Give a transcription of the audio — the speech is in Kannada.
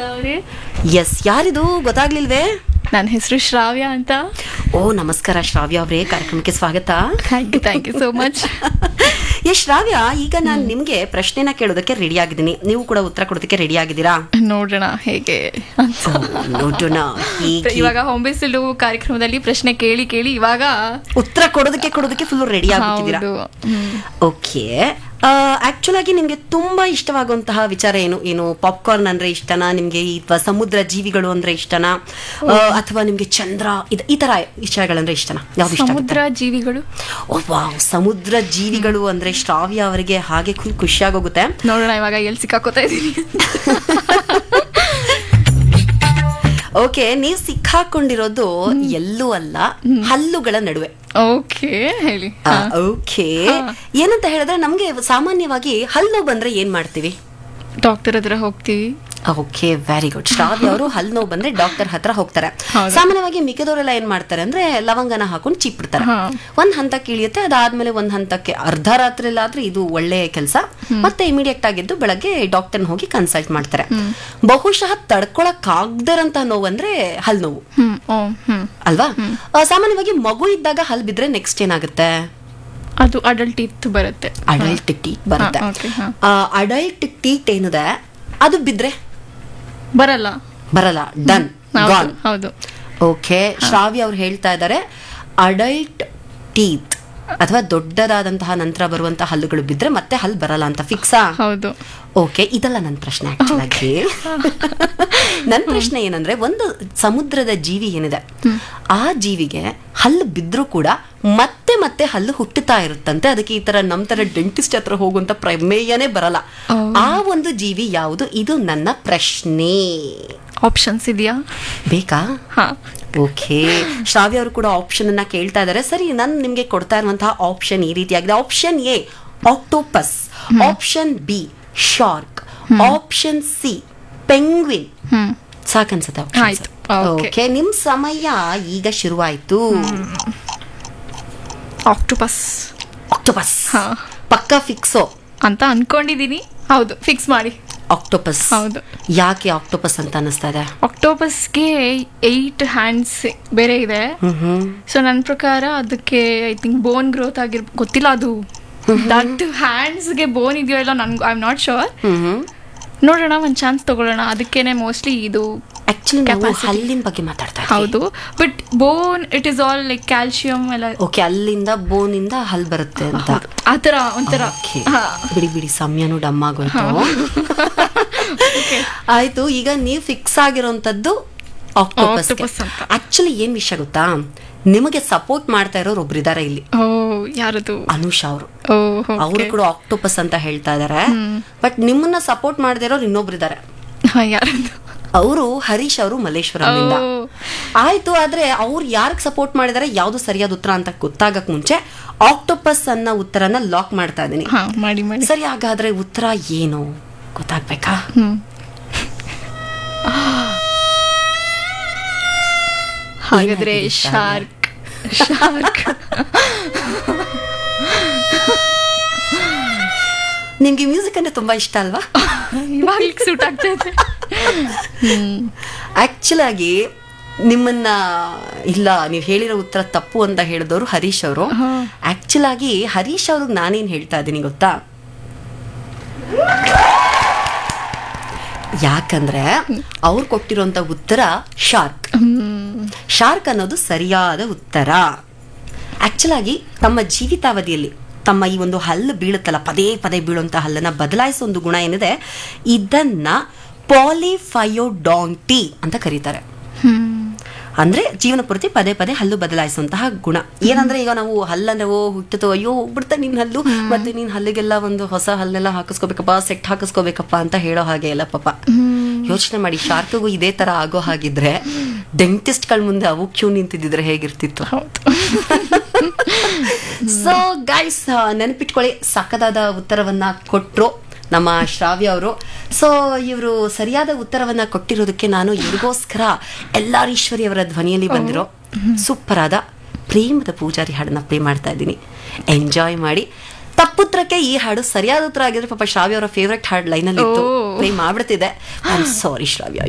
ಅವರೇ ಎಸ್ ಯಾರಿದು ಗೊತ್ತಾಗ್ಲಿಲ್ವೇ ನನ್ನ ಹೆಸರು ಶ್ರಾವ್ಯ ಅಂತ ಓ ನಮಸ್ಕಾರ ಶ್ರಾವ್ಯ ಅವರೇ ಕಾರ್ಯಕ್ರಮಕ್ಕೆ ಸ್ವಾಗತ thank you thank you so much yes Shravya ಈಗ ನಾನು ನಿಮ್ಗೆ ಪ್ರಶ್ನೆನ ಕೇಳೋದಕ್ಕೆ ರೆಡಿ ಆಗಿದ್ದೀನಿ ನೀವು ಕೂಡ ಉತ್ತರ ಕೊಡೋದಕ್ಕೆ ರೆಡಿ ಆಗಿದ್ದೀರಾ ನೋಡೋಣ ಹೇಗೆ ಅಂತ ಓ, ನೋಡೋಣ ಹೀಗೆ ಇವಾಗ ಹೊಂಬಿಸಿಲು ಕಾರ್ಯಕ್ರಮದಲ್ಲಿ ಪ್ರಶ್ನೆ ಕೇಳಿ ಕೇಳಿ ಇವಾಗ ಉತ್ತರ ಕೊಡೋದಕ್ಕೆ ಕೊಡೋದಕ್ಕೆ ಫುಲ್ ರೆಡಿ ಆಗ್ಬಿಟ್ಟಿದ್ದೀರಾ ಹೌದು ಹ್ಮ್. ಓಕೆ ಆಕ್ಚುಲ್ ಆಗಿ ನಿಮ್ಗೆ ತುಂಬಾ ಇಷ್ಟವಾಗುವಂತಹ ವಿಚಾರ ಏನು ಏನು ಪಾಪ್ಕಾರ್ನ್ ಅಂದ್ರೆ ಇಷ್ಟನಾ ನಿಮ್ಗೆ ಅಥವಾ ಸಮುದ್ರ ಜೀವಿಗಳು ಅಂದ್ರೆ ಇಷ್ಟನಾ ಆ, ಅಥವಾ ನಿಮ್ಗೆ ಚಂದ್ರ ಇದ್- ಈ ತರ ವಿಷಯಗಳಂದ್ರೆ ಇಷ್ಟನಾ ಯಾವ್ದು ಇಷ್ಟ ಆಗುತ್ತೆ? ಸಮುದ್ರ ಜೀವಿಗಳು ಓ ವಾವ್ ಸಮುದ್ರ ಜೀವಿಗಳು ಅಂದ್ರೆ ಶ್ರಾವ್ಯ ಅವರಿಗೆ ಹಾಗೆ ಖುಷಿ ಖುಷಿಯಾಗೋಗುತ್ತೆ ನೋಡೋಣ ಇವಾಗ ಎಲ್ಲಿ ಸಿಕ್ಕಾಕೋತಾ ಇದ್ದೀನಿ ಓಕೆ ನೀವು ಸಿಕ್ಕಾಕೊಂಡಿರೋದು ಎಲ್ಲೂ ಅಲ್ಲ ಹಲ್ಲುಗಳ ನಡುವೆ ಓಕೆ ಹೇಳಿ ಓಕೆ ಏನಂತ ಹೇಳಿದ್ರೆ ನಮ್ಗೆ ಸಾಮಾನ್ಯವಾಗಿ ಹಲ್ಲು ಬಂದ್ರೆ ಏನ್ ಮಾಡ್ತೀವಿ ಡಾಕ್ಟರ್ ಹತ್ರ ಹೋಗ್ತೀವಿ ಓಕೆ ವೆರಿ ಗುಡ್ ಶ್ರಾವ್ಯ ಅವರು ಹಲ್ಲು ನೋವು ಬಂದ್ರೆ ಡಾಕ್ಟರ್ ಹತ್ರ ಹೋಗ್ತಾರೆ ಹೌದು. ಸಾಮಾನ್ಯವಾಗಿ ಮಿಕ್ಕದವರೆಲ್ಲ ಏನ್ ಮಾಡ್ತಾರೆ ಅಂದ್ರೆ ಲವಂಗನ ಹಾಕೊಂಡು ಚೀಪಿಡ್ತಾರೆ ಹಾ. ಒಂದ್ ಹಂತಕ್ಕೆ ಇಳಿಯುತ್ತೆ ಅದಾದ್ಮೇಲೆ ಒಂದ್ ಹಂತಕ್ಕೆ ಅರ್ಧ ರಾತ್ರಿ ಆದ್ರೆ ಇದು ಒಳ್ಳೆ ಕೆಲಸ ಮತ್ತೆ ಇಮಿಡಿಯೇಟ್ ಆಗಿದ್ದು ಬೆಳಗ್ಗೆ ಡಾಕ್ಟರ್ನ ಹೋಗಿ ಕನ್ಸಲ್ಟ್ ಮಾಡ್ತಾರೆ ಬಹುಶಃ ತಡ್ಕೊಳಕ್ ಆಗದಿರಂತ ನೋವು ಅಂದ್ರೆ ಹಲ್ ನೋವು ಹ್ಮ್ ಓ ಹ್ಮ್ ಅಲ್ವಾ ಆ, ಸಾಮಾನ್ಯವಾಗಿ ಮಗು ಇದ್ದಾಗ ಹಲ್ ಬಿದ್ರೆ ನೆಕ್ಸ್ಟ್ ಏನಾಗುತ್ತೆ ಅದು ಅಡಲ್ಟ್ ಇತ್ತು ಬರುತ್ತೆ ಅಡಲ್ಟ್ ಟೀಟ್ ಬರುತ್ತೆ ಹಾ, okay, ಹಾ. ಅಡಲ್ಟ್ ಟೀಟ್ ಏನಿದೆ ಅದು ಬಿದ್ರೆ ಬರಲ್ಲ ಬರಲ್ಲ ಡನ್ ಹೌದು, ಗಾನ್ ಹೌದು ಓಕೆ ಶ್ರಾವ್ಯ ಅವ್ರು ಹೇಳ್ತಾ ಇದ್ದಾರೆ ಅಡಲ್ಟ್ ಟೀತ್ ಅಥವಾ ದೊಡ್ಡದಾದಂತಹ ನಂತರ ಬರುವಂತಹ ಹಲ್ಲುಗಳು ಬಿದ್ರೆ ಮತ್ತೆ ಹಲ್ಲು ಬರಲ್ಲ ಅಂತ ಫಿಕ್ಸಾ ಹೌದು ಓಕೆ ಇದಲ್ಲ ನನ್ನ ಪ್ರಶ್ನೆ ಆಕ್ಚುಲಾಗಿ ನನ್ನ ಪ್ರಶ್ನೆ ಏನಂದ್ರೆ ಒಂದು ಸಮುದ್ರದ ಜೀವಿ ಏನಿದೆ ಆ ಜೀವಿಗೆ ಹಲ್ಲು ಬಿದ್ರೂ ಕೂಡ ಮತ್ತೆ ಮತ್ತೆ ಹಲ್ಲು ಹುಟ್ಟುತ್ತಾ ಇರುತ್ತಂತೆ ಅದಕ್ಕೆ ಈ ತರ ನಮ್ ತರ ಡೆಂಟಿಸ್ಟ್ ಹತ್ರ ಹೋಗುವಂತ ಪ್ರಮೇಯನೇ ಬರಲ್ಲ ಆ ಒಂದು ಜೀವಿ ಯಾವುದು ಇದು ನನ್ನ ಪ್ರಶ್ನೆ ಆಪ್ಷನ್ಸ್ ಇದೆಯಾ ಬೇಕಾ ಹಾ ಓಕೆ ಶ್ರಾವ್ಯ ಅವರು ಕೂಡ ಆಪ್ಷನ್ ಅನ್ನ ಕೇಳ್ತಾ ಇದ್ದಾರೆ ಸರಿ ನಾನು ನಿಮ್ಗೆ ಕೊಡ್ತಾ ಇರುವಂತಹ ಆಪ್ಷನ್ ಈ ರೀತಿಯಾಗಿದೆ option A octopus option B shark option C penguin hmm ಸಾಕನ್ಸುತ್ತೆ ಆಯ್ತು. Okay. ಓಕೆ ನಿಮ್ ಸಮಯ ಈಗ ಶುರುವಾಯ್ತು ಆಕ್ಟೋಪಸ್ ಆಕ್ಟೋಪಸ್ ಹಾ. ಪಕ್ಕ ಫಿಕ್ಸೋ ಅಂತ ಅನ್ಕೊಂಡಿದೀನಿ ಹೌದು ಫಿಕ್ಸ್ ಮಾಡಿ ಆಕ್ಟೋಪಸ್ ಹೌದು. ಯಾಕೆ ಆಕ್ಟೋಪಸ್ ಅಂತ ಅನಿಸ್ತಾ ಇದೆ ಆಕ್ಟೋಪಸ್ಗೆ ಏಯ್ಟ್ ಹ್ಯಾಂಡ್ಸ್ ಬೇರೆ ಇದೆ ಹ್ಮ್ ಹ್ಮ್ ಸೊ ನನ್ನ ಪ್ರಕಾರ ಅದಕ್ಕೆ ಐ ಥಿಂಕ್ ಬೋನ್ ಗ್ರೋತ್ ಆಗಿರ್ ಗೊತ್ತಿಲ್ಲ ಅದು ದಟ್ ಹ್ಯಾಂಡ್ಸ್ಗೆ ಬೋನ್ ಇದೆಯೋ ಇಲ್ಲ ನನ್ಗೆ I am not sure hmm hmm ನೋಡೋಣ ಒಂದು ಚಾನ್ಸ್ ತಗೊಳ್ಳೋಣ ಅದಕ್ಕೇನೆ ಮೋಸ್ಟ್ಲಿ ಇದು ಆಕ್ಚುಲಿ ನಾವು Capacity. ಹಲ್ಲಿನ ಬಗ್ಗೆ ಮಾತಾಡ್ತಾ ಇದ್ದೀವಿ ಹೌದು but bone it is all like calcium ಎಲ್ಲ ಓಕೆ ಅಲ್ಲಿಂದ ಬೋನಿಂದ ಹಲ್ ಬರುತ್ತೆ ಅಂತ ಹೌದು ಆ ಥರ ಒಂಥರ Okay. ಹಾ. ಬಿಡಿ ಬಿಡಿ ಸಮಯನೂ ಡಮ್ ಆಗೋಯ್ತು ಆಯ್ತು ಈಗ ನೀವು ಫಿಕ್ಸ್ ಆಗಿರೋಂಥದ್ದು ಆಕ್ಟೋಪಸ್ Octopus ಅಂತ. ಆಕ್ಚುಲಿ ಏನ್ ವಿಷಯ ಗೊತ್ತಾ ನಿಮಗೆ ಸಪೋರ್ಟ್ ಮಾಡ್ತಾ ಇರೋರು ಒಬ್ರು ಇದಾರೆ ಇಲ್ಲಿ ಓ ಯಾರದು ಅನುಷಾ ಅವರು ಓ ಅವರು ಕೂಡ ಆಕ್ಟೋಪಸ್ ಅಂತ ಹೇಳ್ತಾ ಇದಾರೆ ಬಟ್ ನಿಮ್ಮನ್ನ ಸಪೋರ್ಟ್ ಮಾಡದೇ ಇರೋರು ಇನ್ನೊಬ್ರು ಇದಾರೆ ಹಾ ಯಾರದು ಅವರು ಹರೀಶ್ ಅವರು ಮಲ್ಲೇಶ್ವರಮಿಂದ ಓ. ಆಯ್ತು ಆದ್ರೆ ಅವ್ರು ಯಾರಿಗೆ ಸಪೋರ್ಟ್ ಮಾಡಿದಾರೆ ಯಾವ್ದು ಸರಿಯಾದ ಉತ್ತರ ಅಂತ ಗೊತ್ತಾಗಕ್ ಮುಂಚೆ ಆಕ್ಟೋಪಸ್ ಅನ್ನೋ ಉತ್ತರನ ಲಾಕ್ ಮಾಡ್ತಾ ಇದೀನಿ ಹಾ ಮಾಡಿ ಮಾಡಿ ಸರಿ ಹಾಗಾದ್ರೆ ಉತ್ತರ ಏನು ಗೊತ್ತಾಗ್ಬೇಕಾ ಹ್ಮ್ ಹಾಗಾದ್ರೆ ಏನಾಗಿದೆ ಶಾರ್ಕ್ ಶಾರ್ಕ್ ನಿಮ್ಗೆ ಮ್ಯೂಸಿಕ್ ಅಂದ್ರೆ ತುಂಬಾ ಇಷ್ಟ ಅಲ್ವಾ ಇವಾಗ್ಲಿಕ್ಕೆ ಸೂಟ್ ಆಗ್ತಾ ಇದೆ ಆಕ್ಚುಲ್ ಆಗಿ ನಿಮ್ಮನ್ನ ಇಲ್ಲ ನೀವು ಹೇಳಿರೋ ಉತ್ತರ ತಪ್ಪು ಅಂತ ಹೇಳಿದವರು ಹರೀಶ್ ಅವರು ಆಕ್ಚುಲ್ ಆಗಿ ಹರೀಶ್ ಅವ್ರಿಗೆ ನಾನೇನ್ ಹೇಳ್ತಾ ಇದ್ದೀನಿ ಗೊತ್ತಾ ಯಾಕಂದ್ರೆ ಅವ್ರು ಕೊಟ್ಟಿರುವಂತ ಉತ್ತರ ಶಾರ್ಕ್ ಶಾರ್ಕ್ ಅನ್ನೋದು ಸರಿಯಾದ ಉತ್ತರ ಆಕ್ಚುಲ್ ಆಗಿ ತಮ್ಮ ಜೀವಿತಾವಧಿಯಲ್ಲಿ ತಮ್ಮ ಈ ಒಂದು ಹಲ್ಲು ಬೀಳುತ್ತಲ್ಲ ಪದೇ ಪದೇ ಬೀಳುವಂತ ಹಲ್ಲನ್ನ ಬದಲಾಯಿಸೋ ಒಂದು ಗುಣ ಏನಿದೆ ಇದನ್ನ ಪಾಲಿಫಯೋಡಾಂಟಿ ಅಂತ ಕರೀತಾರೆ ಅಂದ್ರೆ ಜೀವನ ಪೂರ್ತಿ ಪದೇ ಪದೇ ಹಲ್ಲು ಬದಲಾಯಿಸುವಂತಹ ಗುಣ ಏನಂದ್ರೆ ಈಗ ನಾವು ಹಲ್ಲಂದ್ರೆ ಓ ಹುಟ್ಟಿತು ಅಯ್ಯೋ ಹೋಗ್ಬಿಡ್ತಾ ನಿನ್ ಹಲ್ಲು ಮತ್ತೆ ನೀನ್ ಹಲ್ಲಿಗೆಲ್ಲ ಒಂದು ಹೊಸ ಹಲ್ಲೆಲ್ಲ ಹಾಕಿಸ್ಕೋಬೇಕಪ್ಪ ಸೆಟ್ ಹಾಕಿಸ್ಕೋಬೇಕಪ್ಪ ಅಂತ ಹೇಳೋ ಹಾಗೆ ಇಲ್ಲ ಪಾಪ ಯೋಚನೆ ಮಾಡಿ ಶಾರ್ಕ್ಗೂ ಇದೇ ತರ ಆಗೋ ಹಾಗಿದ್ರೆ ಡೆಂಟಿಸ್ಟ್ ಗಳ ಮುಂದೆ ಅವು ಕ್ಯೂ ನಿಂತಿದ್ರೆ ಹೇಗಿರ್ತಿತ್ತು ಹೌದು ಸೊ ಗೈಸ್ ನೆನಪಿಟ್ಕೊಳ್ಳಿ ಸಕ್ಕದಾದ ಉತ್ತರವನ್ನ ಕೊಟ್ರು ನಮ್ಮ ಶ್ರಾವ್ಯ ಅವರು ಸೊ ಇವರು ಸರಿಯಾದ ಉತ್ತರವನ್ನ ಕೊಟ್ಟಿರೋದಕ್ಕೆ ನಾನು ಇವ್ರಿಗೋಸ್ಕರ ಎಲ್ಲಾರೀಶ್ವರಿ ಅವರ ಧ್ವನಿಯಲ್ಲಿ ಬಂದಿರೋ ಸೂಪರ್ ಆದ ಪ್ರೇಮದ ಪೂಜಾರಿ ಹಾಡನ್ನ ಪ್ಲೇ ಮಾಡ್ತಾ ಇದ್ದೀನಿ ಎಂಜಾಯ್ ಮಾಡಿ ತಪ್ಪುತ್ರಕ್ಕೆ ಈ ಹಾಡು ಸರಿಯಾದ ಉತ್ತರ ಆಗಿದ್ರೆ ಪಾಪ ಶ್ರಾವ್ಯ ಅವರ ಫೇವ್ರೆಟ್ ಹಾಡ್ ಲೈನಲ್ಲಿ ಇತ್ತು ಓ. ಪ್ಲೇ ಮಾಡ್ಬಿಡ್ತಿದೆ ಸಾರಿ ಶ್ರಾವ್ಯ